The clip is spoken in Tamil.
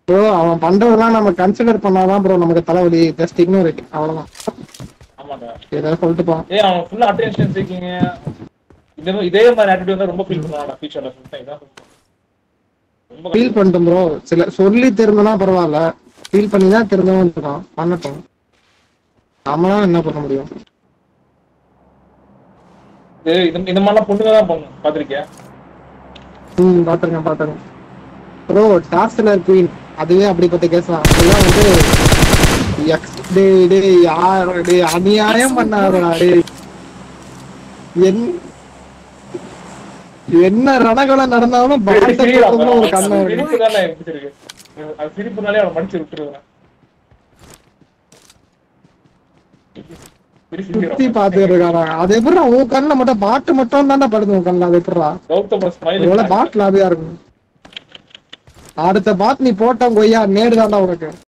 ப்ரோ அவன் பண்றதெல்லாம் நம்ம கன்சிடர் பண்ணாதான் ப்ரோ நமக்கு தலைவலி ஜஸ்ட் இக்னோர் இட் அவ்வளவுதான் ஆமாடா ஏதாவது சொல்லிட்டு போவான் ஏய் அவன் ஃபுல்லா அட்டென்ஷன் சீக்கிங்க இதே இதே மாதிரி ஆட்டிடியூட் வந்து ரொம்ப ஃபீல் பண்ணுவான் ஃபியூச்சர்ல சொல்லிட்டேன் இதான் ரொம்ப ஃபீல் பண்ணிட்டோம் ப்ரோ சில சொல்லி திருந்தனா பரவாயில்ல ஃபீல் பண்ணி தான் திருந்தவும் இருக்கான் பண்ணட்டும் நம்மளால என்ன பண்ண முடியும் இது இந்த- இந்த மாதிரிலாம் பொண்ணுங்க தான் பண்ணும் பாத்திருக்கியா ம் பாத்துருங்க பாத்துருங்க ப்ரோ டாஸ்லர் குயின் அதுவே அப்படிப்பட்ட கேஸ் தான் அதெல்லாம் வந்து ex- டேய் டேய் யார் டேய் அநியாயம் பண்ணாதடா டேய் என் என்ன ரணகலம் நடந்தாலும் பாட்ட சிரிக்கிறா போடுறதுல ஒரு பாரு. கண்ணு அது இருக்கு சிரிப்பு தானே பிடிச்சிருக்கு அது சிரிப்புனாலே அவனை மடிச்சு விட்டுருவேன் சுத்தி பாத்துட்டு இருக்காரா அது எப்படிடா உன் கண்ணுல மட்டும் பாட்டு மட்டும் தானே படுது உன் கண்ணுல அது எப்படிடா கௌதம ஸ்மைல் ஒருவேளை பாட்டு லாபியா இருக்கும் அடுத்த பாட் நீ போட்ட கொய்யா நேடு தான்டா உனக்கு